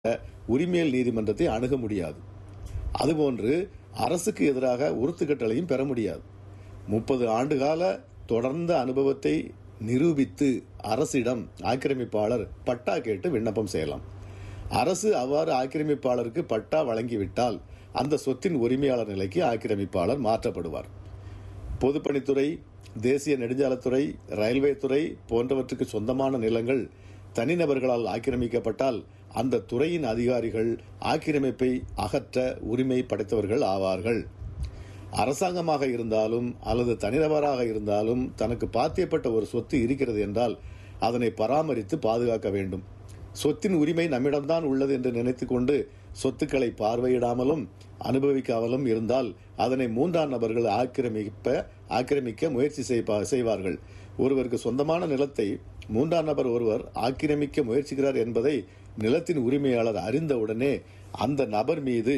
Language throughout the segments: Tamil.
உரிமையல் நீதிமன்றத்தை அணுக முடியாது அதுபோன்று அரசுக்கு எதிராக உறுத்துக்கட்டளையும் பெற முடியாது முப்பது ஆண்டுகால தொடர்ந்த அனுபவத்தை நிரூபித்து அரசிடம் ஆக்கிரமிப்பாளர் பட்டா கேட்டு விண்ணப்பம் செய்யலாம் அரசு அவ்வாறு ஆக்கிரமிப்பாளருக்கு பட்டா வழங்கிவிட்டால் அந்த சொத்தின் உரிமையாளர் நிலைக்கு ஆக்கிரமிப்பாளர் மாற்றப்படுவார் பொதுப்பணித்துறை தேசிய நெடுஞ்சாலைத்துறை ரயில்வே துறை போன்றவற்றுக்கு சொந்தமான நிலங்கள் தனிநபர்களால் ஆக்கிரமிக்கப்பட்டால் அந்த துறையின் அதிகாரிகள் ஆக்கிரமிப்பை அகற்ற உரிமை படைத்தவர்கள் ஆவார்கள் அரசாங்கமாக இருந்தாலும் அல்லது தனிநபராக இருந்தாலும் தனக்கு பாத்தியப்பட்ட ஒரு சொத்து இருக்கிறது என்றால் அதனை பராமரித்து பாதுகாக்க வேண்டும் சொத்தின் உரிமை நம்மிடம்தான் உள்ளது என்று நினைத்துக் கொண்டு சொத்துக்களை பார்வையிடாமலும் அனுபவிக்காமலும் இருந்தால் அதனை மூன்றாம் நபர்கள் ஆக்கிரமிப்ப ஆக்கிரமிக்க முயற்சி செய்பா- செய்வார்கள் ஒருவருக்கு சொந்தமான நிலத்தை மூன்றாம் நபர் ஒருவர் ஆக்கிரமிக்க முயற்சிக்கிறார் என்பதை நிலத்தின் உரிமையாளர் அறிந்தவுடனே அந்த நபர் மீது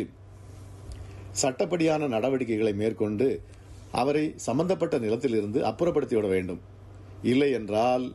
சட்டப்படியான நடவடிக்கைகளை மேற்கொண்டு அவரை சம்பந்தப்பட்ட நிலத்திலிருந்து அப்புறப்படுத்திவிட வேண்டும் இல்லை என்றால்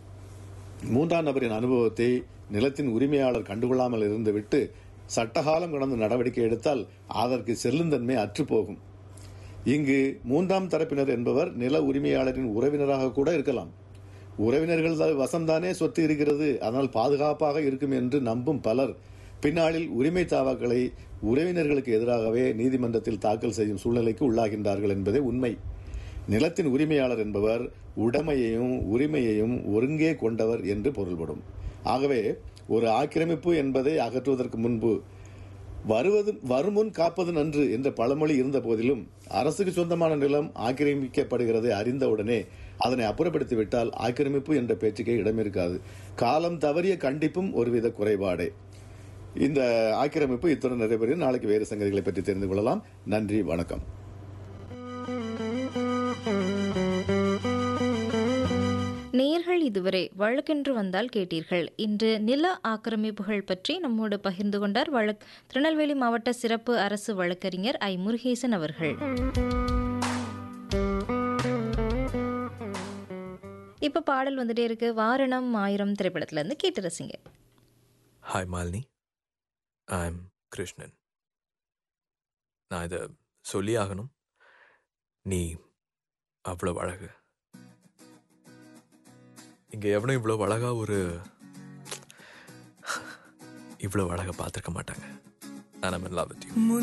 மூன்றாம் நபரின் அனுபவத்தை நிலத்தின் உரிமையாளர் கண்டுகொள்ளாமல் இருந்துவிட்டு சட்டகாலம் கடந்து நடவடிக்கை எடுத்தால் அதற்கு செல்லுந்தன்மை அற்றுப்போகும் இங்கு மூன்றாம் தரப்பினர் என்பவர் நில உரிமையாளரின் உறவினராக கூட இருக்கலாம் உறவினர்கள் தான் வசம்தானே சொத்து இருக்கிறது அதனால் பாதுகாப்பாக இருக்கும் என்று நம்பும் பலர் பின்னாளில் உரிமை தாவாக்களை உறவினர்களுக்கு எதிராகவே நீதிமன்றத்தில் தாக்கல் செய்யும் சூழ்நிலைக்கு உள்ளாகின்றார்கள் என்பதே உண்மை நிலத்தின் உரிமையாளர் என்பவர் உடைமையையும் உரிமையையும் ஒருங்கே கொண்டவர் என்று பொருள்படும் ஆகவே ஒரு ஆக்கிரமிப்பு என்பதை அகற்றுவதற்கு முன்பு வருவது வருமுன் காப்பது நன்று என்ற பழமொழி இருந்த போதிலும் அரசுக்கு சொந்தமான நிலம் ஆக்கிரமிக்கப்படுகிறதை அறிந்தவுடனே அதனை அப்புறப்படுத்திவிட்டால் ஆக்கிரமிப்பு என்ற பேச்சுக்கே இடம் இருக்காது காலம் தவறிய கண்டிப்பும் ஒருவித குறைபாடே இந்த ஆக்கிரமிப்பு இத்துடன் நிறைவேறும் நாளைக்கு வேறு சங்கதிகளை பற்றி தெரிந்து கொள்ளலாம் நன்றி வணக்கம் நேயர்கள் இதுவரை வழக்கென்று வந்தால் கேட்டீர்கள் இன்று நில ஆக்கிரமிப்புகள் பற்றி நம்மோடு பகிர்ந்து கொண்டார் வழக் திருநெல்வேலி மாவட்ட சிறப்பு அரசு வழக்கறிஞர் ஐ முருகேசன் அவர்கள் இப்ப பாடல் வந்துட்டே இருக்கு வாரணம் ஆயிரம் திரைப்படத்துல இருந்து கேட்டு ரசிங்க hi Malini I'm Krishnan நான் இதை சொல்லி ஆகணும் நீ அவ்வளோ அழகு இங்கே எவனும் இவ்வளோ அழகா ஒரு இவ்வளோ அழகை பார்த்துருக்க மாட்டாங்க நான் லவ் வித் யூ